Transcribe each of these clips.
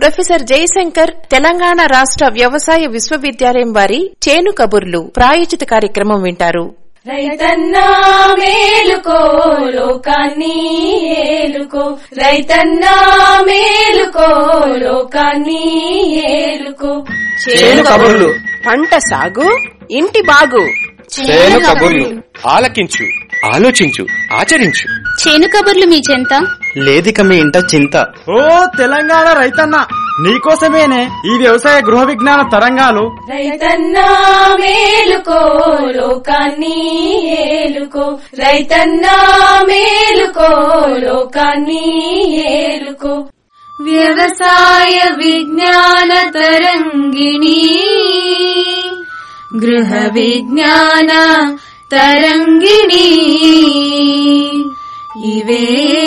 professor Jayashankar Telangana రాష్ట్ర వ్యవసాయ విశ్వవిద్యాలయం వారి చేను కబుర్లు ప్రాయోజిత కార్యక్రమం వింటారు రైతన్నా మేలుకో లోకాన్ని ఏలుకో రైతన్నా మేలుకో లోకాన్ని ఏలుకో చేను కబుర్లు పంట సాగు ఇంటి బాగు చేను కబుర్లు ఆలకించు ఆలోచించు ఆచరించు చేను కబుర్లు మీ చెంత లేదిక మీ ఇంట చింత ఓ తెలంగాణ రైతన్న నీకోసమేనే ఈ వ్యవసాయ గృహ విజ్ఞాన తరంగాలు రైతన్నా మేలుకో లోకాన్ని ఏలుకో రైతన్నా మేలుకో లోకాన్ని ఏలుకో వ్యవసాయ విజ్ఞాన తరంగిణి గృహ విజ్ఞాన తరంగిణి ఇవే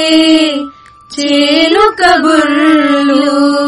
చేలు కబుర్లు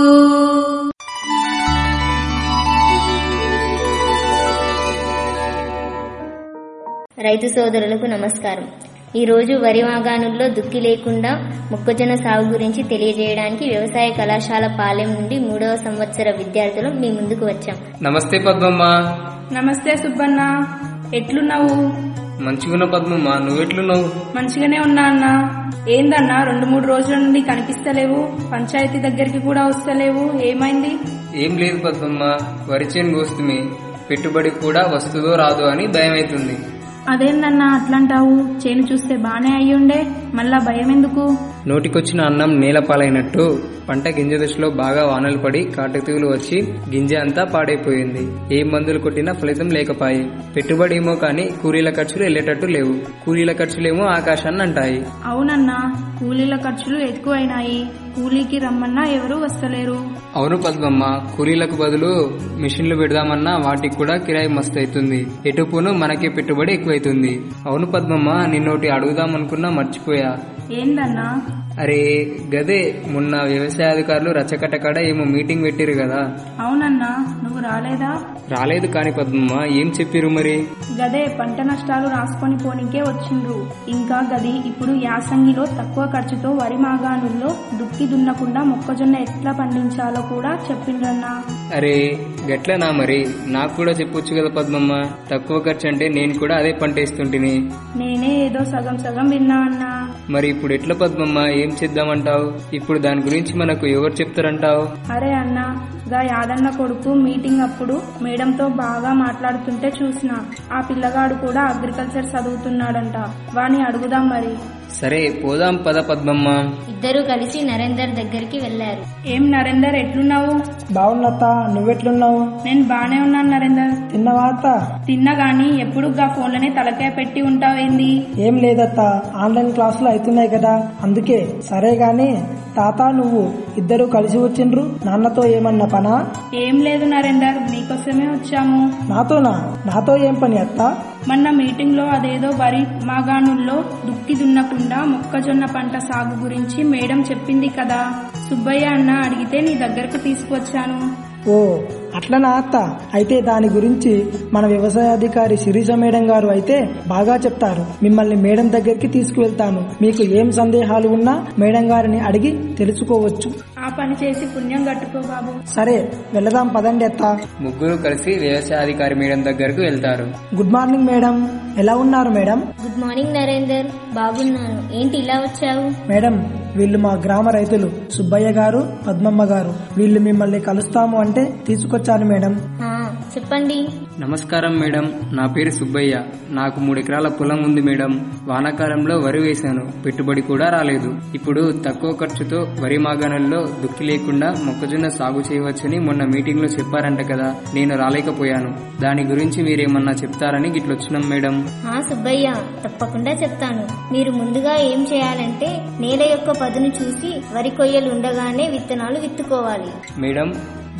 రైతు సోదరులకు నమస్కారం ఈ రోజు వరి మాగాణుల్లో దుక్కి లేకుండా మొక్కజొన్న సాగు గురించి తెలియజేయడానికి వ్యవసాయ కళాశాల పాలెం నుండి మూడవ సంవత్సర విద్యార్థులు మీ ముందుకు వచ్చాం నమస్తే పద్మమ్మ నమస్తే సుబ్బన్న ఎట్లున్నావు మంచిగున్న పద్మమ్మ నువ్వెట్లున్నావు మంచిగానే ఉన్నా అన్న ఏందన్నా రెండు మూడు రోజుల నుండి కనిపిస్తలేవు పంచాయతీ దగ్గరికి కూడా వస్తలేవు ఏమైంది ఏం లేదు పద్మమ్మ వరి చేను కోస్తుమి పెట్టుబడి కూడా వస్తుందో రాదో అని భయం అవుతుంది అదేందన్నా అట్లంటావు చేను చూస్తే బానే అయ్యుండే మళ్ళా భయం ఎందుకు నోటికొచ్చిన అన్నం నేల పాలైనట్టు పంట గింజ దశలో బాగా వానలు పడి కాటతీవులు వచ్చి గింజ అంతా పాడైపోయింది ఏ మందులు కొట్టినా ఫలితం లేకపాయి పెట్టుబడి ఏమో కానీ కూలీల ఖర్చులు వెళ్ళేటట్టు లేవు కూలీల ఖర్చులేమో ఆకాశాన్ని అంటాయి అవునన్నా కూలీల ఖర్చులు ఎక్కువైనాయి కూలీకి రమ్మన్నా ఎవరూ వస్తలేరు అవును పద్మమ్మ కూలీలకు బదులు మిషన్లు పెడదామన్నా వాటికి కూడా కిరాయి మస్తు అవుతుంది ఎటుపోను మనకే పెట్టుబడి ఎక్కువైతుంది అవును పద్మమ్మ నిన్నోటి అడుగుదామనుకున్నా మర్చిపోయా ఏందన్నా అరే గదే మొన్న వ్యవసాయ అధికారులు రచ్చకట్ట కాడ ఏమో మీటింగ్ పెట్టిరు కదా అవునన్నా నువ్వు రాలేదా రాలేదు కాని పద్మమ్మ ఏం చెప్పిరు మరి గదే పంట నష్టాలు రాసుకొని పోనీకే వచ్చిండ్రు ఇంకా గది ఇప్పుడు యాసంగిలో తక్కువ ఖర్చుతో వరి మాగాణుల్లో దుక్కి దున్నకుండా మొక్కజొన్న ఎట్లా పండించాలో కూడా చెప్పిండ్రన్నా అరే గట్లనా మరి నాకు కూడా చెప్పొచ్చు కదా పద్మమ్మ తక్కువ ఖర్చు అంటే నేను కూడా అదే పంట వేస్తుంటిని నేనే ఏదో సగం సగం విన్నా అన్నా మరి ఇప్పుడు ఎట్లా పద్మమ్మ ఏం చేద్దామంటావు ఇప్పుడు దాని గురించి మనకు ఎవరు చెప్తారంటావు అరే అన్నా గా యాదన్న కొడుకు మీటింగ్ అప్పుడు మేడంతో బాగా మాట్లాడుతుంటే చూసిన ఆ పిల్లగాడు కూడా అగ్రికల్చర్ చదువుతున్నాడంట వాని అడుగుదాం మరి సరే పోదాం పద పద్మమ్మ ఇద్దరూ కలిసి నరేందర్ దగ్గరికి వెళ్లారు ఏం నరేందర్ ఎట్లున్నావు బాగున్నత్త నువ్వెట్లున్నావు నేను బానే ఉన్నాను నరేందర్ తిన్నవా అత్త తిన్నా గాని ఎప్పుడు గా ఫోన్లనే తలకాయ పెట్టి ఉంటావేంది ఏం లేదత్త ఆన్లైన్ క్లాసులు అవుతున్నాయి కదా అందుకే సరే గాని తాత నువ్వు ఇద్దరు కలిసి వచ్చిండ్రు నాన్నతో ఏమన్నా పనా ఏం లేదు నరేందర్ నీకోసమే వచ్చాము నాతోనా నాతో ఏం పని అత్త మొన్న మీటింగ్ లో అదేదో వరి మాగాణుల్లో దుక్కి దున్నకుండా మొక్కజొన్న పంట సాగు గురించి మేడం చెప్పింది కదా సుబ్బయ్య అన్న అడిగితే నీ దగ్గరకు తీసుకువచ్చాను ఓ అట్లనా అత్త అయితే దాని గురించి మన వ్యవసాయాధికారి శిరీష మేడం గారు అయితే బాగా చెప్తారు మిమ్మల్ని మేడం దగ్గరికి తీసుకువెళ్తాను మీకు ఏం సందేహాలు ఉన్నా మేడం గారిని అడిగి తెలుసుకోవచ్చు ఆ పని చేసి పుణ్యం కట్టుకో బాబు సరే వెళదాం పదండి అత్త ముగ్గురు కలిసి వ్యవసాయాధికారి మేడం దగ్గరకు వెళ్తారు గుడ్ మార్నింగ్ మేడం ఎలా ఉన్నారు మేడం గుడ్ మార్నింగ్ నరేందర్ బాగున్నాను ఏంటి ఇలా వచ్చావు మేడం వీళ్ళు మా గ్రామ రైతులు సుబ్బయ్య గారు పద్మమ్మ గారు వీళ్ళు మిమ్మల్ని కలుస్తాము అంటే తీసుకొచ్చాను మేడం ఆ, చెప్పండి నమస్కారం మేడం నా పేరు సుబ్బయ్య నాకు మూడు ఎకరాల పొలం ఉంది మేడం వానాకాలంలో వరి వేశాను పెట్టుబడి కూడా రాలేదు ఇప్పుడు తక్కువ ఖర్చుతో వరి మాగాణంలో దుక్కి లేకుండా మొక్కజొన్న సాగు చేయవచ్చని మొన్న మీటింగ్ లో చెప్పారంట కదా నేను రాలేకపోయాను దాని గురించి మీరేమన్నా చెప్తారని గిట్లొచ్చినాం మేడం ఆ సుబ్బయ్య తప్పకుండా చెప్తాను మీరు ముందుగా ఏం చేయాలంటే నేల యొక్క పదును చూసి వరి కొయ్యలు ఉండగానే విత్తనాలు విత్తుకోవాలి మేడం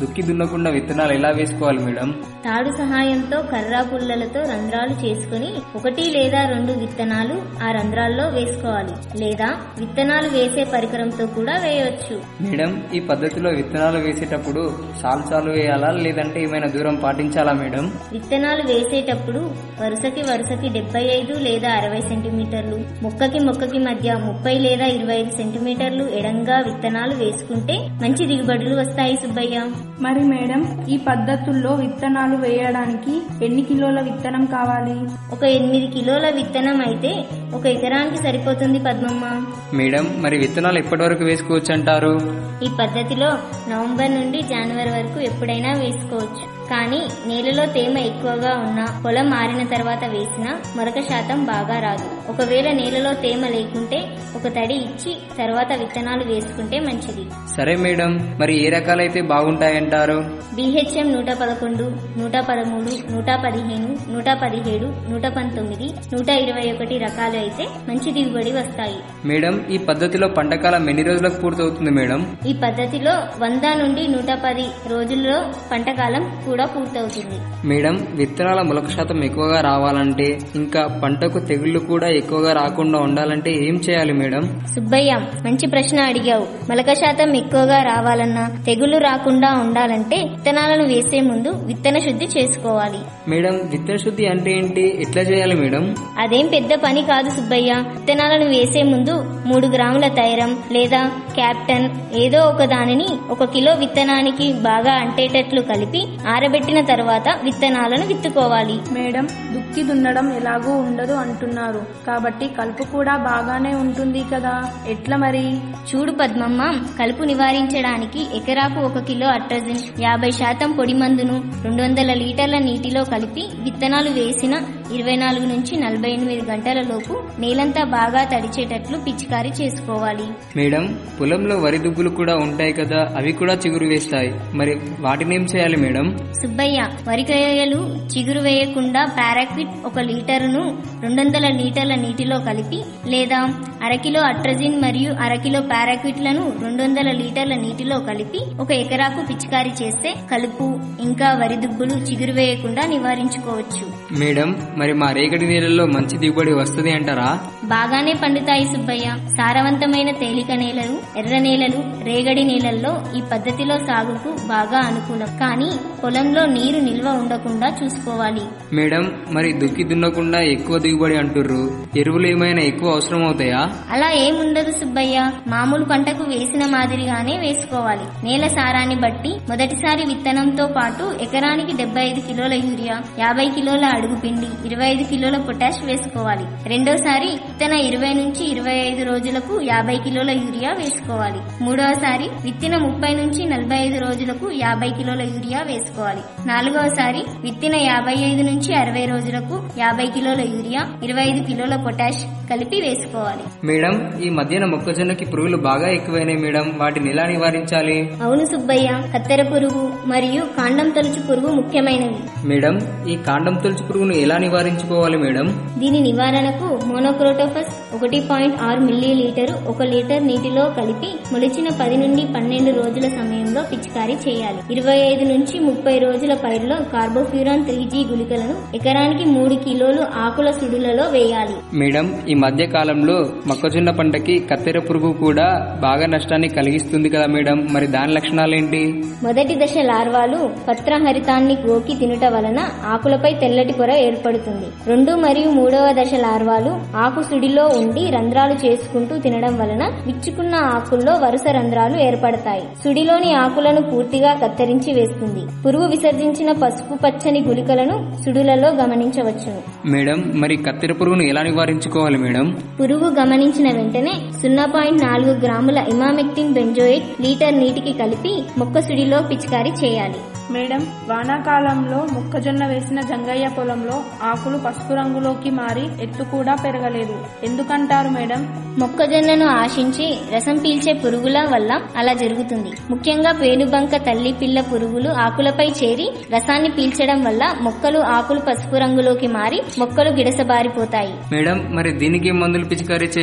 దుక్కి దున్నకుండా విత్తనాలు ఎలా వేసుకోవాలి మేడం తాడు సహాయంతో కర్రా పుల్లలతో రంధ్రాలు చేసుకుని ఒకటి లేదా రెండు విత్తనాలు ఆ రంధ్రాల్లో వేసుకోవాలి లేదా విత్తనాలు వేసే పరికరంతో కూడా వేయవచ్చు మేడం ఈ పద్ధతిలో విత్తనాలు వేసేటప్పుడు సాలు సాలు వేయాలా లేదంటే ఏమైనా దూరం పాటించాలా మేడం విత్తనాలు వేసేటప్పుడు వరుసకి వరుసకి డెబ్బై ఐదు లేదా అరవై సెంటీమీటర్లు మొక్కకి మొక్కకి మధ్య ముప్పై లేదా ఇరవై ఐదు సెంటీమీటర్లు ఎడంగా విత్తనాలు వేసుకుంటే మంచి దిగుబడులు వస్తాయి సుబ్బయ్య మరి మేడం ఈ పద్ధతుల్లో విత్తనాలు వేయడానికి ఎన్ని కిలోల విత్తనం కావాలి ఒక ఎనిమిది కిలోల విత్తనం అయితే ఒక ఎకరానికి సరిపోతుంది పద్మమ్మ మేడం మరి విత్తనాలు ఎప్పటి వరకు వేసుకోవచ్చు అంటారు ఈ పద్ధతిలో నవంబర్ నుండి జనవరి వరకు ఎప్పుడైనా వేసుకోవచ్చు కానీ నేలలో తేమ ఎక్కువగా ఉన్నా పొలం మారిన తర్వాత వేసిన మొలక శాతం బాగా రాదు ఒకవేళ నేలలో తేమ లేకుంటే ఒక తడి ఇచ్చి తర్వాత విత్తనాలు వేసుకుంటే మంచిది సరే మేడం మరి ఏ రకాలైతే బాగుంటాయంటారు బీహెచ్ఎం నూట పదకొండు నూట పదమూడు నూట పదిహేను నూట పదిహేడు నూట పంతొమ్మిది నూట ఇరవై ఒకటి రకాలు అయితే మంచి దిగుబడి వస్తాయి మేడం ఈ పద్ధతిలో పంటకాలం ఎన్ని రోజులకు పూర్తవుతుంది మేడం ఈ పద్ధతిలో వంద నుండి నూట పది రోజుల్లో పంటకాలం కూడా పూర్తవుతుంది మేడం విత్తనాల మొలక శాతం ఎక్కువగా రావాలంటే ఇంకా పంటకు తెగుళ్లు కూడా ఎక్కువగా రాకుండా ఉండాలంటే ఏం చేయాలి మేడం సుబ్బయ్య మంచి ప్రశ్న అడిగావు మొలక శాతం ఎక్కువగా రావాలన్నా తెగులు రాకుండా ఉండాలంటే విత్తనాలను వేసే ముందు విత్తన శుద్ధి చేసుకోవాలి మేడం విత్తన శుద్ధి అంటే ఏంటి ఎట్లా చేయాలి మేడం అదేం పెద్ద పని కాదు సుబ్బయ్య విత్తనాలను వేసే ముందు మూడు గ్రాముల తైరం లేదా క్యాప్టన్ ఏదో ఒక దానిని ఒక కిలో విత్తనానికి బాగా అంటేటట్లు కలిపి ఆరబెట్టిన తర్వాత విత్తనాలను విత్తుకోవాలి మేడం దుక్కి దున్నడం ఎలాగూ ఉండదు అంటున్నారు కాబట్టి కలుపు కూడా బాగానే ఉంటుంది కదా ఎట్లా మరి చూడు పద్మమ్మ కలుపు నివారించడానికి ఎకరాకు ఒక కిలో అట్రజిన్ యాభై శాతం పొడి మందును రెండు వందల లీటర్ల నీటిలో కలిపి విత్తనాలు వేసిన ఇరవై నాలుగు నుంచి నలభై ఎనిమిది గంటల లోపు నేలంతా బాగా తడిచేటట్లు పిచికారీ చేసుకోవాలి మేడం పొలంలో వరి దుబ్బులు కూడా ఉంటాయి కదా అవి కూడా చిగురు వేస్తాయి మరి వాటిని ఏం చేయాలి మేడం సుబ్బయ్య వరికాయలు చిగురు వేయకుండా పారాక్విట్ ఒక లీటరును రెండు వందల లీటర్ల నీటిలో కలిపి లేదా అరకిలో అట్రజిన్ మరియు అరకిలో పారాక్విట్లను రెండు వందల లీటర్ల నీటిలో కలిపి ఒక ఎకరాకు పిచికారీ చేస్తే కలుపు ఇంకా వరి దుబ్బులు చిగురు వేయకుండా నివారించుకోవచ్చు మేడం మరి మా రేగడి నీళ్ళల్లో మంచి దిగుబడి వస్తుంది అంటారా బాగానే పండుతాయి సుబ్బయ్య సారవంతమైన తేలిక నేలలు ఎర్ర నేలలు రేగడి నేలల్లో ఈ పద్ధతిలో సాగుకు బాగా అనుకూలం కానీ పొలంలో నీరు నిల్వ ఉండకుండా చూసుకోవాలి మేడం మరి దుక్కి దున్నకుండా ఎక్కువ దిగుబడి అంటుర్రు ఎరువులు ఏమైనా ఎక్కువ అవసరం అవుతాయా అలా ఏముండదు సుబ్బయ్య మామూలు పంటకు వేసిన మాదిరిగానే వేసుకోవాలి నేల సారాన్ని బట్టి మొదటిసారి విత్తనంతో పాటు ఎకరానికి డెబ్బై ఐదు కిలోల యూరియా యాభై కిలోల అడుగు పిండి ఇరవై ఐదు కిలోల పొటాష్ వేసుకోవాలి రెండోసారి విత్తన ఇరవై నుంచి ఇరవై ఐదు రోజులకు యాభై కిలోల యూరియా వేసుకోవాలి మూడవసారి విత్తిన ముప్పై నుంచి నలభై ఐదు రోజులకు యాభై కిలోల యూరియా వేసుకోవాలి నాలుగవసారి విత్తిన యాభై ఐదు నుంచి అరవై రోజులకు యాభై కిలోల యూరియా ఇరవై ఐదు కిలోల పొటాష్ కలిపి వేసుకోవాలి మేడం ఈ మధ్యన మొక్కజొన్నకి పురుగులు బాగా ఎక్కువైనాయి మేడం వాటిని ఎలా నివారించాలి అవును సుబ్బయ్య కత్తెర పురుగు మరియు కాండం తొలుచు పురుగు ముఖ్యమైనవి మేడం ఈ కాండం తొలుచు పురుగును ఎలా నివారించుకోవాలి మేడం దీని నివారణకు మోనోక్రోటోఫస్ ఒకటి పాయింట్ ఆరు మిల్లీ లీటరు ఒక లీటర్ నీటిలో కలిపి మొలిచిన పది నుండి పన్నెండు రోజుల సమయంలో పిచికారీ చేయాలి ఇరవై ఐదు నుంచి ముప్పై రోజుల పైరులో కార్బోఫ్యూరాన్ త్రీ జీ గుళికలను ఎకరానికి మూడు కిలోలు ఆకుల సుడులలో వేయాలి మేడం ఈ మధ్య కాలంలో మొక్కజొన్న పంటకి కత్తెర పురుగు కూడా బాగా నష్టాన్ని కలిగిస్తుంది కదా మేడం మరి దాని లక్షణాలేంటి మొదటి దశ లార్వాలు పత్రహరితాన్ని గోకి తినుట వలన ఆకులపై తెల్లటి పొర ఏర్పడుతుంది రెండు మరియు మూడవ దశ లార్వాలు ఆకు సుడిలో ఉండి రంధ్రాలు చేసుకుంటూ తినడం వలన విచ్చుకున్న ఆకుల్లో వరుస రంధ్రాలు ఏర్పడతాయి సుడిలోని ఆకులను పూర్తిగా కత్తిరించి వేస్తుంది పురుగు విసర్జించిన పసుపు పచ్చని గుళికలను సుడులలో గమనించవచ్చును మేడం మరి కత్తెర పురుగును ఎలా నివారించుకోవాలి మేడం పురుగు గమనించిన వెంటనే సున్నా పాయింట్ నాలుగు గ్రాముల ఇమామెక్టిన్ బెంజోయిట్ లీటర్ నీటికి కలిపి మొక్క సుడిలో పిచికారీ చేయాలి మేడం వానాకాలంలో మొక్కజొన్న వేసిన జంగయ్య పొలంలో ఆకులు పసుపు రంగులోకి మారి ఎత్తు కూడా పెరగలేదు ఎందుకంటారు మేడం మొక్కజొన్నను ఆశించి రసం పీల్చే పురుగుల వల్ల అలా జరుగుతుంది ముఖ్యంగా పేనుబంక తల్లి పిల్ల పురుగులు ఆకులపై చేరి రసాన్ని పీల్చడం వల్ల మొక్కలు ఆకులు పసుపు రంగులోకి మారి మొక్కలు గిడసబారిపోతాయి మేడం మరి దీనికి ఏం మందులు పిచికారీ చేయాలి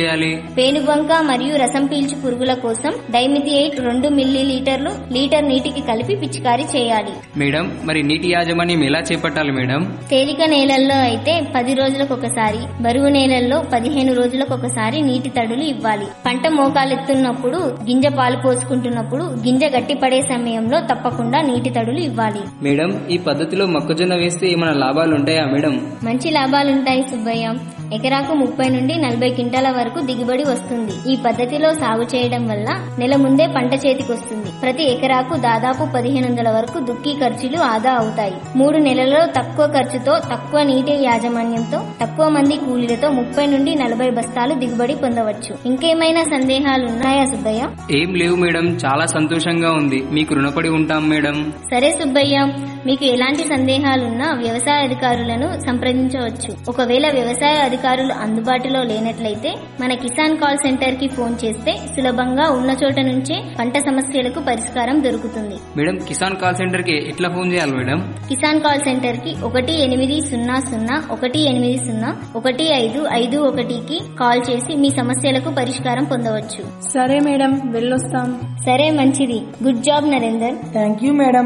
చేయాలి పేనుబంక మరియు రసం పీల్చు పురుగుల కోసం డైమిథియేట్ రెండు మిల్లీ లీటర్లు లీటర్ నీటికి కలిపి పిచికారీ చేయాలి మేడం మరి నీటి యాజమాన్యం ఎలా చేపట్టాలి మేడం తేలిక నేలల్లో అయితే పది రోజులకు ఒకసారి బరువు నేలల్లో పదిహేను రోజులకు ఒకసారి నీటి తడులు ఇవ్వాలి పంట మోకాలెత్తున్నప్పుడు గింజ పాలు పోసుకుంటున్నప్పుడు గింజ గట్టిపడే సమయంలో తప్పకుండా నీటి తడులు ఇవ్వాలి మేడం ఈ పద్ధతిలో మొక్కజొన్న వేస్తే ఏమైనా లాభాలు ఉంటాయా మేడం మంచి లాభాలుంటాయి సుబ్బయ్య ఎకరాకు ముప్పై నుండి నలభై క్వింటాల వరకు దిగుబడి వస్తుంది ఈ పద్ధతిలో సాగు చేయడం వల్ల నెల ముందే పంట చేతికొస్తుంది ప్రతి ఎకరాకు దాదాపు పదిహేను వందల వరకు దుక్కి ఖర్చులు ఆదా అవుతాయి మూడు నెలల్లో తక్కువ ఖర్చుతో తక్కువ నీటి యాజమాన్యంతో తక్కువ మంది కూలీలతో ముప్పై నుండి నలభై బస్తాలు దిగుబడి పొందవచ్చు ఇంకేమైనా సందేహాలు ఉన్నాయా సుబ్బయ్య ఏం లేవు మేడం చాలా సంతోషంగా ఉంది మీకు రుణపడి ఉంటాం మేడం సరే సుబ్బయ్య మీకు ఎలాంటి సందేహాలున్నా వ్యవసాయ అధికారులను సంప్రదించవచ్చు ఒకవేళ వ్యవసాయ అధికారులు అందుబాటులో లేనట్లయితే మన కిసాన్ కాల్ సెంటర్ కి ఫోన్ చేస్తే సులభంగా ఉన్న చోట నుంచే పంట సమస్యలకు పరిష్కారం దొరుకుతుంది మేడం కిసాన్ కాల్ సెంటర్ కి ఎట్లా ఫోన్ చేయాలి మేడం కిసాన్ కాల్ సెంటర్ కి ఒకటి ఎనిమిది సున్నా సున్నా ఒకటి ఎనిమిది సున్నా ఒకటి ఐదు ఐదు ఒకటికి కాల్ చేసి మీ సమస్యలకు పరిష్కారం పొందవచ్చు సరే మేడం వెళ్ళొస్తాం సరే మంచిది good job Narender thank you madam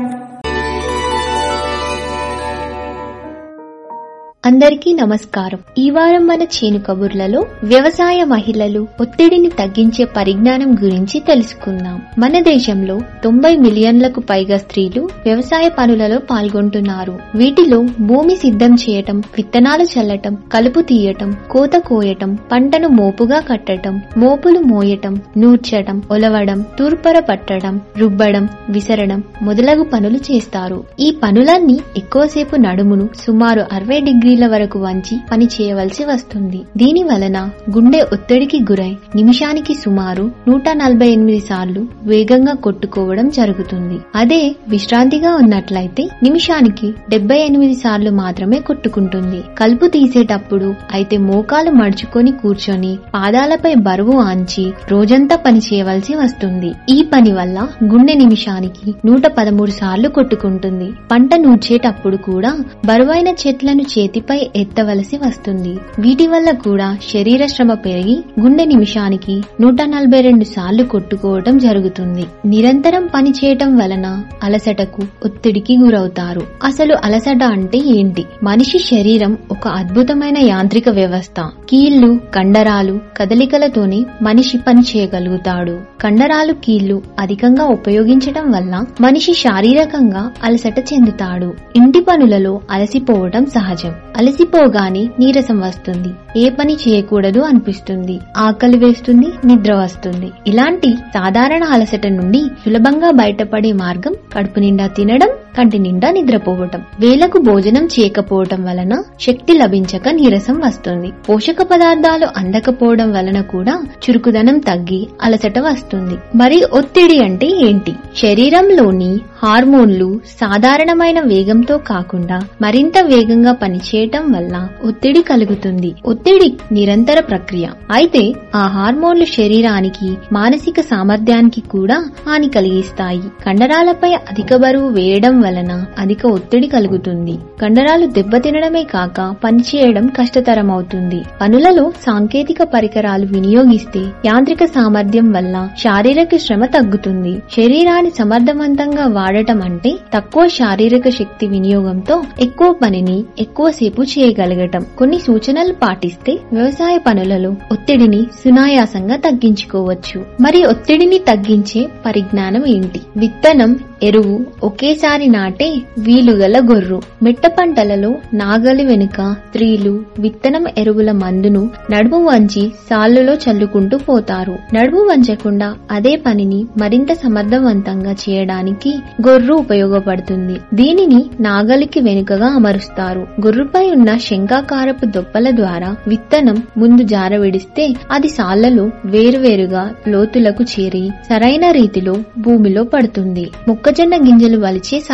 అందరికీ నమస్కారం ఈ వారం మన చేను కబుర్లలో వ్యవసాయ మహిళలు ఒత్తిడిని తగ్గించే పరిజ్ఞానం గురించి తెలుసుకుందాం మన దేశంలో తొంభై మిలియన్లకు పైగా స్త్రీలు వ్యవసాయ పనులలో పాల్గొంటున్నారు వీటిలో భూమి సిద్ధం చేయటం విత్తనాలు చల్లటం కలుపు తీయటం కోత కోయటం పంటను మోపుగా కట్టటం మోపులు మోయటం నూర్చటం ఒలవడం తూర్పర పట్టడం రుబ్బడం విసరడం మొదలగు పనులు చేస్తారు ఈ పనులన్నీ ఎక్కువసేపు నడుమును సుమారు అరవై డిగ్రీల వరకు వంచి పని చేయవలసి వస్తుంది దీని వలన గుండె ఒత్తిడికి గురై నిమిషానికి సుమారు నూట నలభై ఎనిమిది సార్లు వేగంగా కొట్టుకోవడం జరుగుతుంది అదే విశ్రాంతిగా ఉన్నట్లయితే నిమిషానికి డెబ్బై ఎనిమిది సార్లు మాత్రమే కొట్టుకుంటుంది కలుపు తీసేటప్పుడు అయితే మోకాలు మడుచుకొని కూర్చొని పాదాలపై బరువు ఆంచి రోజంతా పని చేయవలసి వస్తుంది ఈ పని వల్ల గుండె నిమిషానికి నూట పదమూడు సార్లు కొట్టుకుంటుంది పంట నూర్చేటప్పుడు కూడా బరువైన చెట్లను చేతిపై ఎత్తవలసి వస్తుంది వీటి వల్ల కూడా శరీర శ్రమ పెరిగి గుండె నిమిషానికి నూట నలభై రెండు సార్లు కొట్టుకోవటం జరుగుతుంది నిరంతరం పని చేయటం వలన అలసటకు ఒత్తిడికి గురవుతారు అసలు అలసట అంటే ఏంటి మనిషి శరీరం ఒక అద్భుతమైన యాంత్రిక వ్యవస్థ కీళ్లు కండరాలు కదలికలతోనే మనిషి పని చేయగలుగుతాడు కండరాలు కీళ్లు అధికంగా ఉపయోగించటం వల్ల మనిషి శారీరకంగా అలసట చెందుతాడు ఇంటి పనులలో అలసిపోవటం సహజం అలసిపోగానే నీరసం వస్తుంది ఏ పని చేయకూడదు అనిపిస్తుంది ఆకలి వేస్తుంది నిద్ర వస్తుంది ఇలాంటి సాధారణ అలసట నుండి సులభంగా బయటపడే మార్గం కడుపు నిండా తినడం కంటి నిండా నిద్రపోవటం వేలకు భోజనం చేయకపోవటం వలన శక్తి లభించక నీరసం వస్తుంది పోషక పదార్థాలు అందకపోవడం వలన కూడా చురుకుదనం తగ్గి అలసట వస్తుంది మరి ఒత్తిడి అంటే ఏంటి శరీరంలోని హార్మోన్లు సాధారణమైన వేగంతో కాకుండా మరింత వేగంగా పనిచేయటం వల్ల ఒత్తిడి కలుగుతుంది ఒత్తిడి నిరంతర ప్రక్రియ అయితే ఆ హార్మోన్లు శరీరానికి మానసిక సామర్థ్యానికి కూడా హాని కలిగిస్తాయి కండరాలపై అధిక బరువు వేయడం వలన అధిక ఒత్తిడి కలుగుతుంది కండరాలు దెబ్బతినడమే కాక పనిచేయడం కష్టతరమవుతుంది పనులలో సాంకేతిక పరికరాలు వినియోగిస్తే యాంత్రిక సామర్థ్యం వల్ల శారీరక శ్రమ తగ్గుతుంది శరీరాన్ని సమర్థవంతంగా వాడటం అంటే తక్కువ శారీరక శక్తి వినియోగంతో ఎక్కువ పనిని ఎక్కువసేపు చేయగలగటం కొన్ని సూచనలు పాటిస్తే వ్యవసాయ పనులలో ఒత్తిడిని సునాయాసంగా తగ్గించుకోవచ్చు మరి ఒత్తిడిని తగ్గించే పరిజ్ఞానం ఏంటి విత్తనం ఎరువు ఒకేసారి నాటే వీలుగల గొర్రు మిట్ట పంటలలో నాగలి వెనుక స్త్రీలు విత్తనం ఎరువుల మందును నడుము వంచి సాళ్లులో చల్లుకుంటూ పోతారు నడుము వంచకుండా అదే పనిని మరింత సమర్థవంతంగా చేయడానికి గొర్రు ఉపయోగపడుతుంది దీనిని నాగలికి వెనుకగా అమరుస్తారు గొర్రుపై ఉన్న శంఖాకారపు దొప్పల ద్వారా విత్తనం ముందు జారవిడిస్తే అది సాళ్లలో వేరువేరుగా లోతులకు చేరి సరైన రీతిలో భూమిలో పడుతుంది మొక్కజొన్న గింజలు వలిచే సాధనం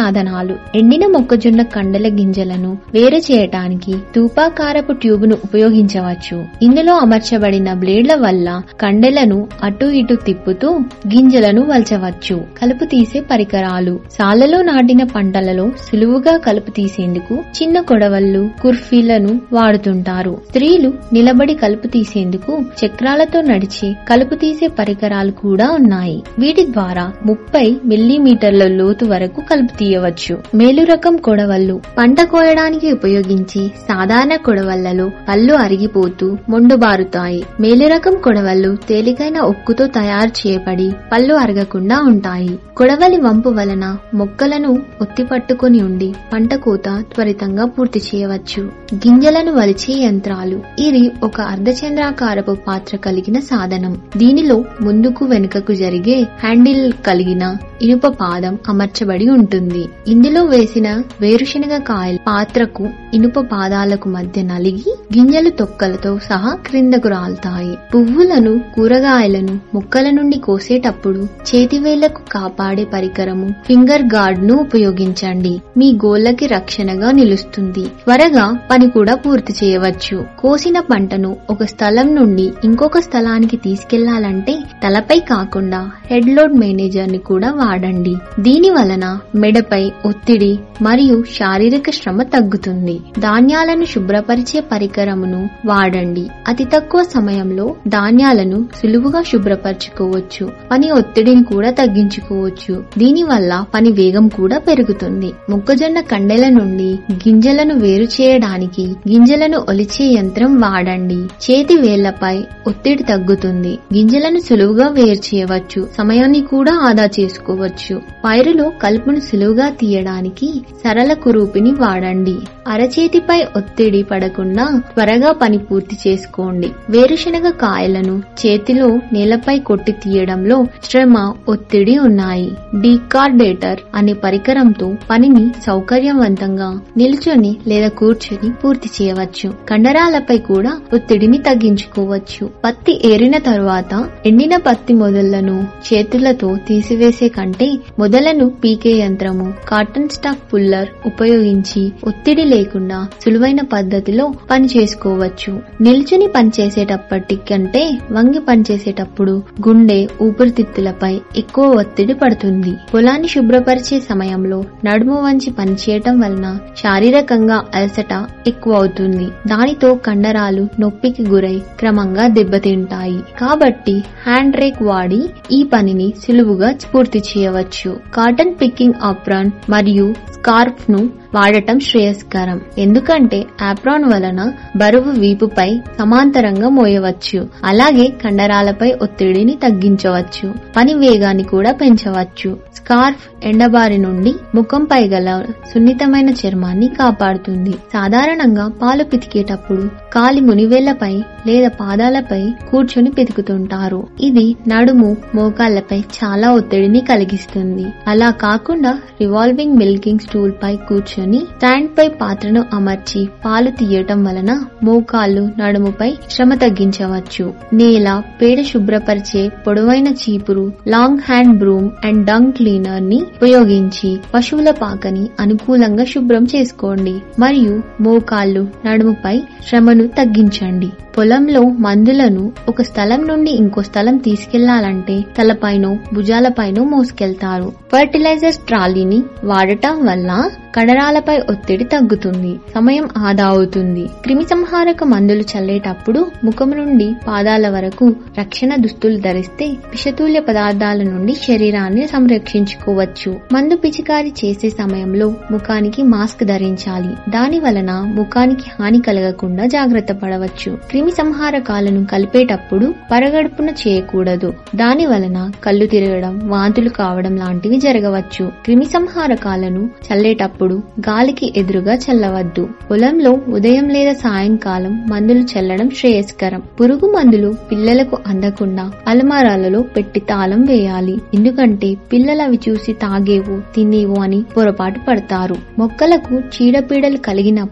సాధనాలు ఎండిన మొక్కజొన్న కండల గింజలను వేరు చేయటానికి స్థూపాకారపు ట్యూబ్ ను ఉపయోగించవచ్చు ఇందులో అమర్చబడిన బ్లేడ్ల వల్ల కండెలను అటు ఇటు తిప్పుతూ గింజలను వల్చవచ్చు కలుపు తీసే పరికరాలు సాలలో నాటిన పంటలలో సులువుగా కలుపు తీసేందుకు చిన్న కొడవళ్లు కుర్ఫీలను వాడుతుంటారు స్త్రీలు నిలబడి కలుపు తీసేందుకు చక్రాలతో నడిచి కలుపు తీసే పరికరాలు కూడా ఉన్నాయి వీటి ద్వారా ముప్పై మిల్లీమీటర్ల లోతు వరకు కలుపు తీయవచ్చు మేలు రకం కొడవళ్లు పంట కోయడానికి ఉపయోగించి సాధారణ కొడవళ్లలో పళ్ళు అరిగిపోతూ మొండుబారుతాయి మేలు రకం కొడవళ్లు తేలికైన ఉక్కుతో తయారు చేయబడి పళ్ళు అరగకుండా ఉంటాయి కొడవలి వంపు వలన మొక్కలను ఒత్తి పట్టుకుని ఉండి పంట కోత త్వరితంగా పూర్తి చేయవచ్చు గింజలను వలిచే యంత్రాలు ఇది ఒక అర్ధచంద్రాకారపు పాత్ర కలిగిన సాధనం దీనిలో ముందుకు వెనుకకు జరిగే హ్యాండిల్ కలిగిన ఇనుప పాదం అమర్చబడి ఉంటుంది ఇందులో వేసిన వేరుశనగ కాయలు పాత్రకు ఇనుప పాదాలకు మధ్య నలిగి గింజలు తొక్కలతో సహా క్రిందకు రాలుతాయి పువ్వులను కూరగాయలను ముక్కల నుండి కోసేటప్పుడు చేతివేళ్లకు కాపాడే పరికరము ఫింగర్ గార్డ్ ను ఉపయోగించండి మీ గోళ్ళకి రక్షణగా నిలుస్తుంది త్వరగా పని కూడా పూర్తి చేయవచ్చు కోసిన పంటను ఒక స్థలం నుండి ఇంకొక స్థలానికి తీసుకెళ్లాలంటే తలపై కాకుండా హెడ్ లోడ్ మేనేజర్ ని కూడా వాడండి దీని వలన మెడపై ఒత్తిడి మరియు శారీరక శ్రమ తగ్గుతుంది ధాన్యాలను శుభ్రపరిచే పరికరమును వాడండి అతి తక్కువ సమయంలో ధాన్యాలను సులువుగా శుభ్రపరచుకోవచ్చు పని ఒత్తిడిని కూడా తగ్గించుకోవచ్చు దీని వల్ల పని వేగం కూడా పెరుగుతుంది మొక్కజొన్న కండెల నుండి గింజలను వేరు చేయడానికి గింజలను ఒలిచే యంత్రం వాడండి చేతి వేళ్లపై ఒత్తిడి తగ్గుతుంది గింజలను సులువుగా వేరు చేయవచ్చు సమయాన్ని కూడా ఆదా చేసుకోవచ్చు పైరులో కలుపును సులువుగా తీయడానికి సరళ కురూపిని వాడండి అరచేతిపై ఒత్తిడి పడకుండా త్వరగా పని పూర్తి చేసుకోండి వేరుశనగ కాయలను చేతిలో నేలపై కొట్టి తీయడంలో శ్రమ ఒత్తిడి ఉన్నాయి డీకార్డేటర్ అనే పరికరంతో పనిని సౌకర్యవంతంగా నిల్చొని లేదా కూర్చొని పూర్తి చేయవచ్చు కండరాలపై కూడా ఒత్తిడిని తగ్గించుకోవచ్చు పత్తి ఏరిన తరువాత ఎండిన పత్తి మొదళ్లను చేతులతో తీసివేసే కంటే మొదలను పీకే యంత్రము కాటన్ స్టాక్ పుల్లర్ ఉపయోగించి ఒత్తిడి లేకుండా సులువైన పద్ధతిలో పని చేసుకోవచ్చు నిల్చుని పనిచేసేటప్పటికంటే వంగి పనిచేసేటప్పుడు గుండె ఊపిరితిత్తులపై ఎక్కువ ఒత్తిడి పడుతుంది పొలాన్ని శుభ్రపరిచే సమయంలో నడుము వంచి పనిచేయటం వలన శారీరకంగా అలసట ఎక్కువ అవుతుంది దానితో కండరాలు నొప్పికి గురై క్రమంగా దెబ్బతింటాయి కాబట్టి హ్యాండ్ రేక్ వాడి ఈ పనిని సులువుగా పూర్తి చేయవచ్చు కాటన్ పిక్కింగ్ ఆప్రాన్ మరియు స్కార్ఫ్ ను వాడటం శ్రేయస్కరం ఎందుకంటే ఆప్రాన్ వలన బరువు వీపుపై సమాంతరంగా మోయవచ్చు అలాగే కండరాలపై ఒత్తిడిని తగ్గించవచ్చు పని వేగాన్ని కూడా పెంచవచ్చు స్కార్ఫ్ ఎండబారి నుండి ముఖంపై గల సున్నితమైన చర్మాన్ని కాపాడుతుంది సాధారణంగా పాలు పితికేటప్పుడు కాలి మునివేళ్లపై లేదా పాదాలపై కూర్చొని పితుకుతుంటారు ఇది నడుము మోకాళ్లపై చాలా ఒత్తిడిని కలిగిస్తుంది అలా కాకుండా రివాల్వింగ్ మిల్కింగ్ స్టూల్ పై కూర్చొని స్టాండ్ పై పాత్రను అమర్చి పాలు తీయటం వలన మోకాళ్లు నడుముపై శ్రమ తగ్గించవచ్చు నేల పేడ శుభ్రపరిచే పొడవైన చీపురు long hand broom and dung cleaner ని ఉపయోగించి పశువుల పాకని అనుకూలంగా శుభ్రం చేసుకోండి మరియు మోకాళ్లు నడుముపై శ్రమను తగ్గించండి పొలంలో మందులను ఒక స్థలం నుండి ఇంకో స్థలం తీసుకెళ్లాలంటే తలపైనో భుజాలపైనో మోసుకెళ్తారు ఫర్టిలైజర్ ట్రాలీని వాడటం వల్ల కడరాలపై ఒత్తిడి తగ్గుతుంది సమయం ఆదా అవుతుంది క్రిమి సంహారక మందులు చల్లేటప్పుడు ముఖం నుండి పాదాల వరకు రక్షణ దుస్తులు ధరిస్తే విషతుల్య పదార్థాల నుండి శరీరాన్ని సంరక్షించుకోవచ్చు మందు పిచికారి చేసే సమయంలో ముఖానికి మాస్క్ ధరించాలి దాని వలన ముఖానికి హాని కలగకుండా జాగ్రత్త పడవచ్చు క్రిమి సంహారకాలను కలిపేటప్పుడు పరగడుపున చేయకూడదు దాని వలన కళ్ళు తిరగడం వాంతులు కావడం లాంటివి జరగవచ్చు క్రిమి సంహారకాలను చల్లేటప్పుడు గాలికి ఎదురుగా చల్లవద్దు పొలంలో ఉదయం లేదా సాయంకాలం మందులు చల్లడం శ్రేయస్కరం పురుగు మందులు పిల్లలకు అందకుండా అలమారాలలో పెట్టి తాళం వేయాలి ఎందుకంటే పిల్లలు అవి చూసి తాగేవో తినేవో అని పొరపాటు పడతారు మొక్కలకు చీడపీడలు కలిగినప్పుడు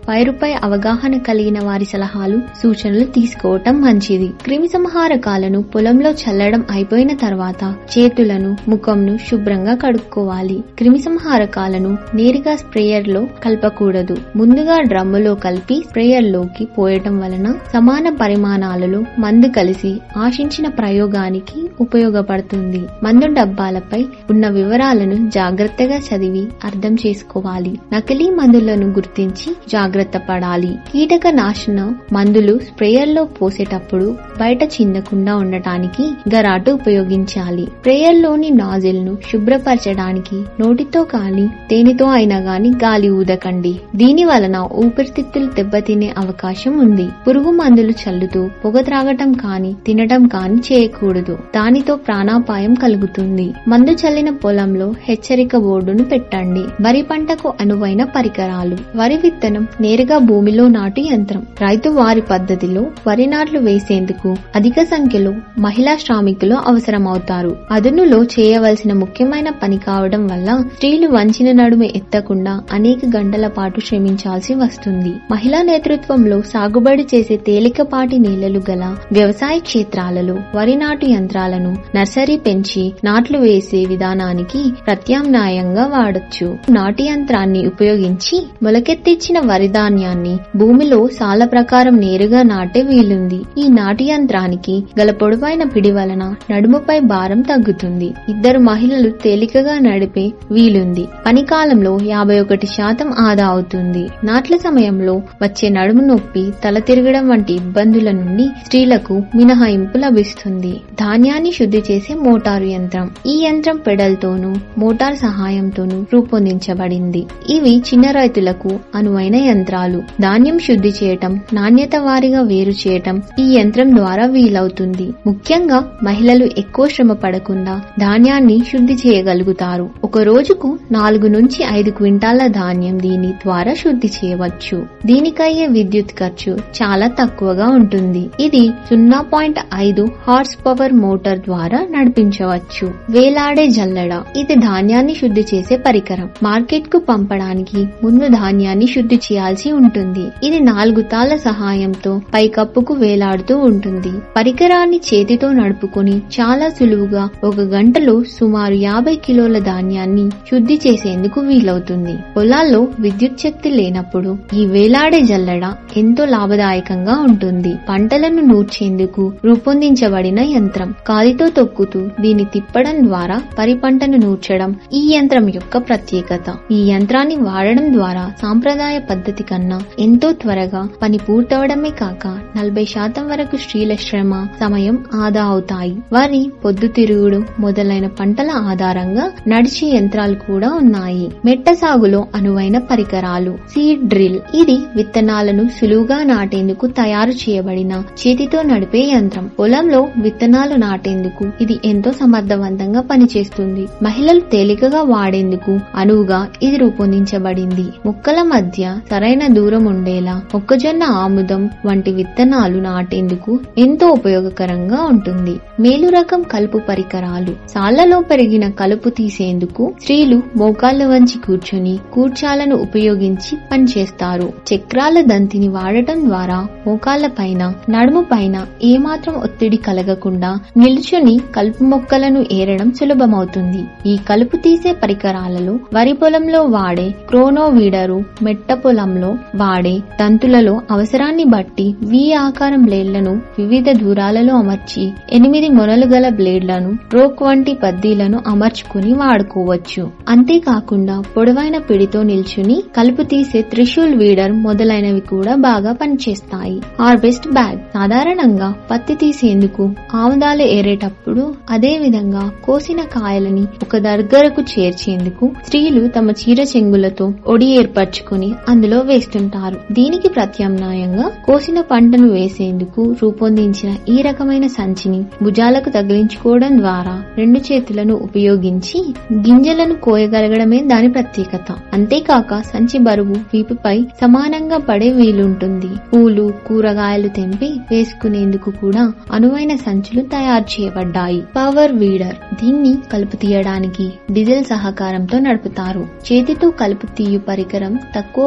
పైరుపై అవగాహన కలిగిన వారి సలహాలు సూచనలు తీసుకోవటం మంచిది క్రిమి సంహారకాలను పొలంలో చల్లడం అయిపోయిన తర్వాత చేతులను ముఖంను శుభ్రంగా కడుక్కోవాలి క్రిమి సంహారకాలను నేరుగా స్ప్రేయర్ లో కలపకూడదు ముందుగా డ్రమ్ములో కలిపి స్ప్రేయర్ లోకి పోయటం వలన సమాన పరిమాణాలలో మందు కలిసి ఆశించిన ప్రయోగానికి ఉపయోగపడుతుంది మందు డబ్బాలపై ఉన్న వివరాలను జాగ్రత్తగా చదివి అర్థం చేసుకోవాలి నకిలీ మందులను గుర్తించి జాగ్రత్త పడాలి కీటక నాశన మందులు స్ప్రేయర్లో పోసేటప్పుడు బయట చిందకుండా ఉండటానికి గరాటు ఉపయోగించాలి స్ప్రేయర్లోని నాజిల్ ను శుభ్రపరచడానికి నోటితో కానీ దేనితో అయినా గాని గాలి ఊదకండి దీని వలన ఊపిరితిత్తులు దెబ్బతినే అవకాశం ఉంది పురుగు మందులు చల్లుతూ పొగ త్రాగటం కాని తినటం కాని చేయకూడదు దానితో ప్రాణాపాయం కలుగుతుంది మందు చల్లిన పొలంలో హెచ్చరిక బోర్డును పెట్టండి వరి పంటకు అనువైన పరికరాలు వరి విత్తనం నేరుగా భూమిలో నాటు యంత్రం రైతు వారి పద్ధతిలో వరి నాట్లు వేసేందుకు అధిక సంఖ్యలో మహిళా శ్రామికులు అవసరమవుతారు అదునులో చేయవలసిన ముఖ్యమైన పని కావడం వల్ల స్త్రీలు వంచిన నడుము ఎత్తకుండా అనేక గంటల పాటు శ్రమించాల్సి వస్తుంది మహిళా నేతృత్వంలో సాగుబడి చేసే తేలికపాటి నేలలు గల వ్యవసాయ క్షేత్రాలలో వరి నాటు యంత్రాలను నర్సరీ పెంచి నాట్లు వేసే విధానానికి ప్రత్యామ్నాయంగా వాడొచ్చు నాటు యంత్రాన్ని ఉపయోగించి మొలకెత్తిచ్చిన వరి ధాన్యాన్ని భూమిలో సాల ప్రకారం నేరుగా నాటే వీలుంది ఈ నాటు యంత్రానికి గల పొడవైన పిడి వలన నడుముపై భారం తగ్గుతుంది ఇద్దరు మహిళలు తేలికగా నడిపే వీలుంది పని కాలంలో యాభై ఒకటి శాతం ఆదా అవుతుంది నాట్ల సమయంలో వచ్చే నడుము నొప్పి తల తిరగడం వంటి ఇబ్బందుల నుండి స్త్రీలకు మినహాయింపు లభిస్తుంది ధాన్యాన్ని శుద్ధి చేసే మోటారు యంత్రం ఈ యంత్రం పెడల్తోనూ మోటార్ సహాయంతోనూ రూపొందించబడింది ఇవి చిన్న రైతులకు అనువైన యంత్రాలు ధాన్యం శుద్ధి చేయటం నాణ్యత వారిగా వేరు చేయటం ఈ యంత్రం ద్వారా వీలవుతుంది ముఖ్యంగా మహిళలు ఎక్కువ శ్రమ పడకుండా ధాన్యాన్ని శుద్ధి చేయగలుగుతారు ఒక రోజుకు నాలుగు నుంచి ఐదు క్వింటాల ధాన్యం దీని ద్వారా శుద్ధి చేయవచ్చు దీనికయ్యే విద్యుత్ ఖర్చు చాలా తక్కువగా ఉంటుంది ఇది సున్నా పాయింట్ ఐదు హార్స్ పవర్ మోటార్ ద్వారా నడిపించవచ్చు వేలాడే జల్లెడ ఇది ధాన్యాన్ని శుద్ధి చేసే పరికరం మార్కెట్ కు పంపడానికి ముందు ధాన్యాన్ని శుద్ధి చేయాల్సి ఉంటుంది ఇది నాలుగు తాళ్ల సహాయంతో పైకప్పుకు వేలాడుతూ ఉంటుంది పరికరాన్ని చేతితో నడుపుకొని చాలా సులువుగా ఒక గంటలో సుమారు యాభై కిలోల ధాన్యాన్ని శుద్ధి చేసేందుకు వీలవుతుంది పొలాల్లో విద్యుత్ శక్తి లేనప్పుడు ఈ వేలాడే జల్లెడ ఎంతో లాభదాయకంగా ఉంటుంది పంటలను నూర్చేందుకు రూపొందించబడిన యంత్రం కాలితో తొక్కుతూ దీన్ని తిప్పడం ద్వారా వరి పంటను నూర్చడం ఈ యంత్రం యొక్క ప్రత్యేకత ఈ యంత్రాన్ని వాడడం ద్వారా సాంప్రదాయ పద్ధతి కన్నా ఎంతో త్వరగా పని పూర్తవడమే కాక నలభై శాతం వరకు స్త్రీల శ్రమ సమయం ఆదా అవుతాయి వరి పొద్దుతిరుగుడు మొదలైన పంటల ఆధారంగా నడిచే యంత్రాలు కూడా ఉన్నాయి మెట్ట సాగులో అనువైన పరికరాలు సీడ్ డ్రిల్ ఇది విత్తనాలను సులువుగా నాటేందుకు తయారు చేయబడిన చేతితో నడిపే యంత్రం పొలంలో విత్తనాలు నాటేందుకు ఇది ఎంతో సమర్థవంతంగా పనిచేస్తుంది మహిళలు తేలికగా వాడేందుకు అనువుగా ఇది రూపొందించబడింది మొక్కల మధ్య సరైన దూరం ఉండేలా మొక్కజొన్న ఆముదం వంటి విత్తనాలు నాటేందుకు ఎంతో ఉపయోగకరంగా ఉంటుంది మేలు రకం కలుపు పరికరాలు సాళ్లలో పెరిగిన కలుపు తీసేందుకు స్త్రీలు మోకాళ్ల వంచి కూర్చొని కూర్చాలను ఉపయోగించి పనిచేస్తారు చక్రాల దంతిని వాడటం ద్వారా మోకాళ్ల పైన నడుము పైన ఏమాత్రం ఒత్తిడి కలగకుండా నిల్చుని కలుపు మొక్కలను ఏరడం సులభమవుతుంది ఈ కలుపు తీసే పరికరాలలో వరి పొలంలో వాడే క్రోనో వీడరు మెట్ట పొలంలో వాడే తంతులలో అవసరాన్ని బట్టి వి ఆకారం బ్లేడ్లను వివిధ దూరాలలో అమర్చి ఎనిమిది మొనలు గల బ్లేడ్లను రోక్ వంటి పద్దీలను అమర్చుకుని వాడుకోవచ్చు అంతేకాకుండా పొడవైన పిడితో నిల్చుని కలుపు తీసే త్రిశూల్ వీడర్ మొదలైనవి కూడా బాగా పనిచేస్తాయి హార్వెస్ట్ బ్యాగ్ సాధారణంగా పత్తి తీసేందుకు ఆముదాలు ఏరేటప్పుడు అదే విధంగా కోసిన కాయలని ఒక దగ్గరకు చేర్చేందుకు స్త్రీలు తమ చీర చెంగులతో ఒడి ఏర్పరచుకుని అందులో వేస్తుంటారు దీనికి ప్రత్యామ్నాయంగా కోసిన పంటను వేసేందుకు రూపొందించిన ఈ రకమైన సంచిని భుజాలకు తగిలించుకోవడం ద్వారా రెండు చేతులను ఉపయోగించి గింజలను కోయగలగడమే దాని ప్రత్యేకత అంతేకాక సంచి బరువు వీపుపై సమానంగా పడే వీలుంటుంది పూలు కూరగాయలు తెంపి వేసుకునేందుకు కూడా అనువైన సంచులు తయారు చేయబడ్డాయి పవర్ వీడర్ దీన్ని కలుపు తీయడానికి డీజిల్ సహకారంతో నడుపుతారు చేతితో కలుపు తీయు పరికరం తక్కువ పొలం ఉన్న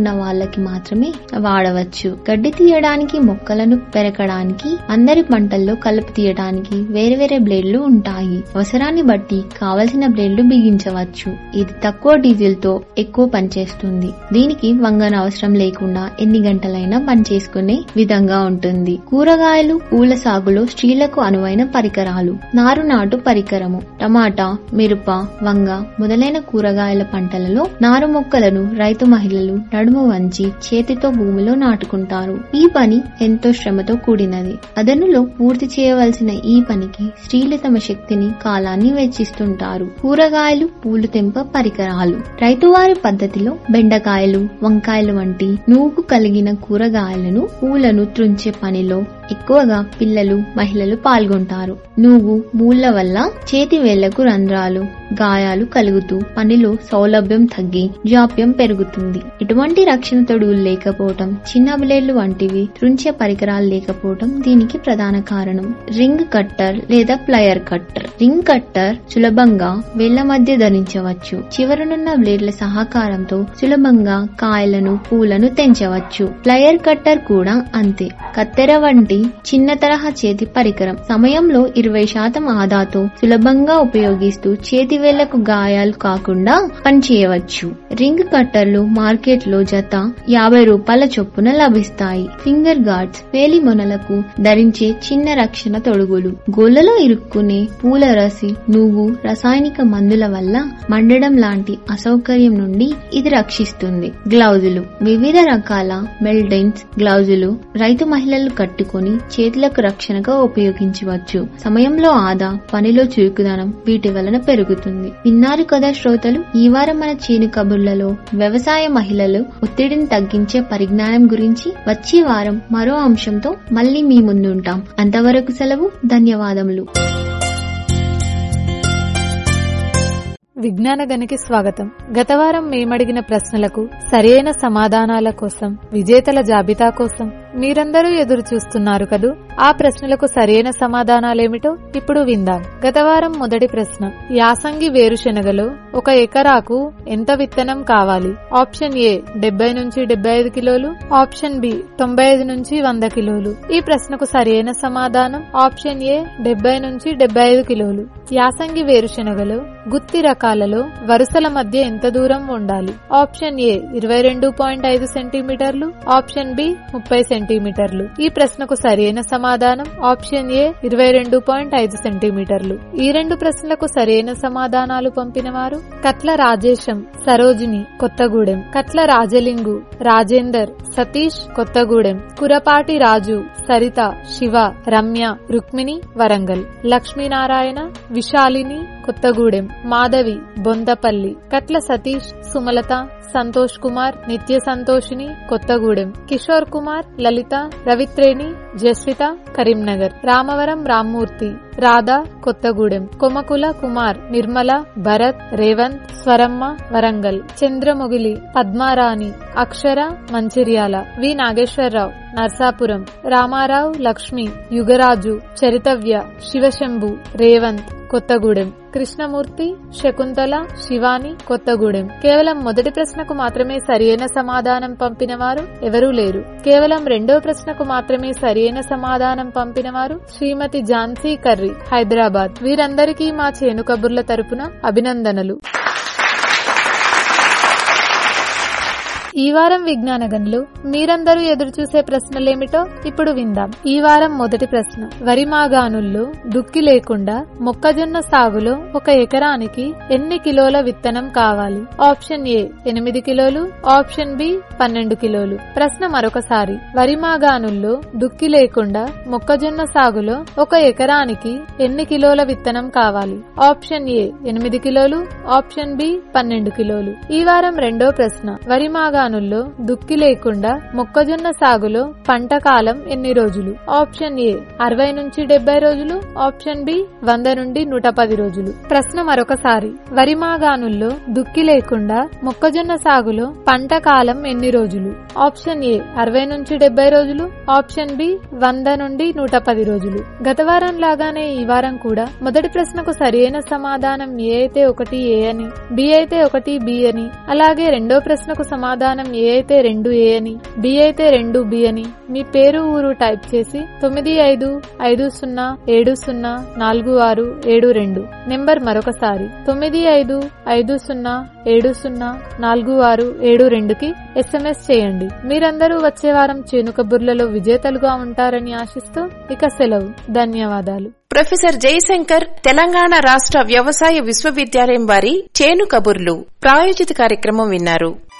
ఉన్న వాళ్ళకి మాత్రమే వాడవచ్చు గడ్డి తీయడానికి మొక్కలను పెరగడానికి అందరి పంటల్లో కలుపు తీయడానికి వేరే వేరే బ్లేడ్లు ఉంటాయి అవసరాన్ని బట్టి కావలసిన బ్లేడ్లు బిగించవచ్చు ఇది తక్కువ డీజిల్ తో ఎక్కువ పనిచేస్తుంది దీనికి వంగన అవసరం లేకుండా ఎన్ని గంటలైనా పనిచేసుకునే విధంగా ఉంటుంది కూరగాయలు పూల సాగులో స్త్రీలకు అనువైన పరికరాలు నారు నాటు పరికరము టమాటా మిరప వంగ మొదలైన కూరగాయల పంటలలో నారు మొక్కలను రైతు మహిళలు నడుము వంచి చేతితో భూమిలో నాటుకుంటారు ఈ పని ఎంతో శ్రమతో కూడినది అదనులో పూర్తి చేయవలసిన ఈ పనికి స్త్రీలు తమ శక్తిని కాలాన్ని వెచ్చిస్తుంటారు కూరగాయలు పూలు తెంప పరికరాలు రైతువారి పద్ధతిలో బెండకాయలు వంకాయలు వంటి నూగు కలిగిన కూరగాయలను పూలను త్రుంచే పనిలో ఎక్కువగా పిల్లలు మహిళలు పాల్గొంటారు నువ్వు మూళ్ల వల్ల చేతి వేళ్లకు రంధ్రాలు గాయాలు కలుగుతూ పనిలో సౌలభ్యం తగ్గి జాప్యం పెరుగుతుంది ఎటువంటి రక్షణ తొడుగులు లేకపోవటం చిన్న బ్లేడ్లు వంటివి త్రుంచే పరికరాలు లేకపోవటం దీనికి ప్రధాన కారణం రింగ్ కట్టర్ లేదా ప్లయర్ కట్టర్ రింగ్ కట్టర్ సులభంగా వేళ్ల మధ్య ధరించవచ్చు చివరనున్న బ్లేడ్ల సహకారంతో సులభంగా కాయలను పూలను తెంచవచ్చు ప్లయర్ కట్టర్ కూడా అంతే కత్తెర వంటి చిన్న తరహా చేతి పరికరం సమయంలో ఇరవై శాతం ఆదాతో సులభంగా ఉపయోగిస్తూ చేతి వేళ్లకు గాయాలు కాకుండా పనిచేయవచ్చు రింగ్ కట్టర్లు మార్కెట్ లో జత యాభై రూపాయల చొప్పున లభిస్తాయి ఫింగర్ గార్డ్స్ వేలి మొనలకు ధరించే చిన్న రక్షణ తొడుగులు గోళ్లలో ఇరుక్కునే పూల రసి నువ్వు రసాయనిక మందుల వల్ల మండడం లాంటి అసౌకర్యం నుండి ఇది రక్షిస్తుంది గ్లౌజులు వివిధ రకాల మెల్డెన్స్ గ్లౌజులు రైతు మహిళలు కట్టుకొని చేతులకు రక్షణగా ఉపయోగించవచ్చు సమయంలో ఆదా పనిలో చురుకుదనం వీటి వలన పెరుగుతుంది విన్నారు కదా శ్రోతలు ఈ వారం మన చేను కబుర్లలో వ్యవసాయ మహిళలు ఒత్తిడిని తగ్గించే పరిజ్ఞానం గురించి వచ్చే వారం మరో అంశంతో మళ్ళీ మీ ముందుంటాం అంతవరకు సెలవు ధన్యవాదములు విజ్ఞాన గనికి స్వాగతం గత వారం మేమడిగిన ప్రశ్నలకు సరైన సమాధానాల కోసం విజేతల జాబితా కోసం మీరందరూ ఎదురు చూస్తున్నారు కదూ ఆ ప్రశ్నలకు సరైన సమాధానాలేమిటో ఇప్పుడు విందాం గత వారం మొదటి ప్రశ్న యాసంగి వేరుశెనగలో ఒక ఎకరాకు ఎంత విత్తనం కావాలి ఆప్షన్ ఏ డెబ్బై నుంచి డెబ్బై ఐదు కిలోలు ఆప్షన్ బి తొంభై ఐదు నుంచి వంద కిలోలు ఈ ప్రశ్నకు సరైన సమాధానం ఆప్షన్ ఏ డెబ్బై నుంచి డెబ్బై ఐదు కిలోలు యాసంగి వేరుశెనగలో గుత్తి రకాలలో వరుసల మధ్య ఎంత దూరం ఉండాలి ఆప్షన్ ఏ ఇరవై రెండు పాయింట్ ఐదు సెంటీమీటర్లు ఆప్షన్ బి ముప్పై సెంటీమీటర్లు ఈ ప్రశ్నకు సరైన సమాధానం ఆప్షన్ ఏ ఇరవై రెండు పాయింట్ ఐదు సెంటీమీటర్లు ఈ రెండు ప్రశ్నలకు సరైన సమాధానాలు పంపిన వారు కట్ల రాజేశం సరోజిని కొత్తగూడెం కట్ల రాజలింగు రాజేందర్ సతీష్ కొత్తగూడెం కురపాటి రాజు సరిత శివ రమ్య రుక్మిణి వరంగల్ లక్ష్మీనారాయణ విశాలిని కొత్తగూడెం మాధవి బొందపల్లి కట్ల సతీష్ సుమలత సంతోష్ కుమార్ నిత్య సంతోషిని కొత్తగూడెం కిషోర్ కుమార్ లలిత రవిత్రేణి జస్విత కరీంనగర్ రామవరం రామ్మూర్తి రాధా కొత్తగూడెం కొమకుల కుమార్ నిర్మల భరత్ రేవంత్ స్వరమ్మ వరంగల్ చంద్రమొగిలి పద్మారాణి అక్షర మంచిర్యాల వి నాగేశ్వరరావు నర్సాపురం రామారావు లక్ష్మి యుగరాజు చరితవ్య శివశంభు రేవంత్ కొత్తగూడెం కృష్ణమూర్తి శకుంతల శివాని కొత్తగూడెం కేవలం మొదటి ప్రశ్నకు మాత్రమే సరియైన సమాధానం పంపిన వారు ఎవరూ లేరు కేవలం రెండో ప్రశ్నకు మాత్రమే సరియైన సమాధానం పంపిన వారు శ్రీమతి ఝాన్సీ కర్రీ హైదరాబాద్ వీరందరికీ మా చేను కబుర్ల తరపున అభినందనలు ఈ వారం విజ్ఞాన గనులు మీరందరూ ఎదురు చూసే ప్రశ్నలేమిటో ఇప్పుడు విందాం ఈ వారం మొదటి ప్రశ్న వరి మాగాణుల్లో దుక్కి లేకుండా మొక్కజొన్న సాగులో ఒక ఎకరానికి ఎన్ని కిలోల విత్తనం కావాలి ఆప్షన్ ఏ ఎనిమిది కిలోలు ఆప్షన్ బి పన్నెండు కిలోలు ప్రశ్న మరొకసారి వరి మాగాణుల్లో దుక్కి లేకుండా మొక్కజొన్న సాగులో ఒక ఎకరానికి ఎన్ని కిలోల విత్తనం కావాలి ఆప్షన్ ఏ ఎనిమిది కిలోలు ఆప్షన్ బి పన్నెండు కిలోలు ఈ వారం రెండో ప్రశ్న వరి మాగాణుల్లో దుక్కి లేకుండా మొక్కజొన్న సాగులో పంట కాలం ఎన్ని రోజులు ఆప్షన్ ఏ అరవై నుంచి డెబ్బై రోజులు ఆప్షన్ బి వంద నుండి నూట పది రోజులు ప్రశ్న మరొకసారి వరి మాగాణుల్లో దుక్కి లేకుండా మొక్కజొన్న సాగులో పంట కాలం ఎన్ని రోజులు ఆప్షన్ ఏ అరవై నుంచి డెబ్బై రోజులు ఆప్షన్ బి వంద నుండి నూట పది రోజులు గత వారం లాగానే ఈ వారం కూడా మొదటి ప్రశ్నకు సరియైన సమాధానం ఏ అయితే ఒకటి ఏ అని బి అయితే ఒకటి బి అని అలాగే రెండో ప్రశ్నకు సమాధానం స్థానం ఏ అయితే రెండు ఏ అని బి అయితే రెండు బి అని మీ పేరు ఊరు టైప్ చేసి తొమ్మిది ఐదు ఐదు సున్నా ఏడు సున్నా నాలుగు ఆరు ఏడు రెండు నెంబర్ మరొకసారి తొమ్మిది ఐదు ఐదు సున్నా ఏడు సున్నా నాలుగు ఆరు ఏడు రెండుకి ఎస్ఎంఎస్ చేయండి మీరందరూ వచ్చే వారం చేనుక బుర్లలో విజేతలుగా ఉంటారని ఆశిస్తూ ఇక సెలవు ధన్యవాదాలు ప్రొఫెసర్ జయశంకర్ తెలంగాణ రాష్ట్ర వ్యవసాయ విశ్వవిద్యాలయం వారి చేను కబుర్లు ప్రాయోజిత కార్యక్రమం విన్నారు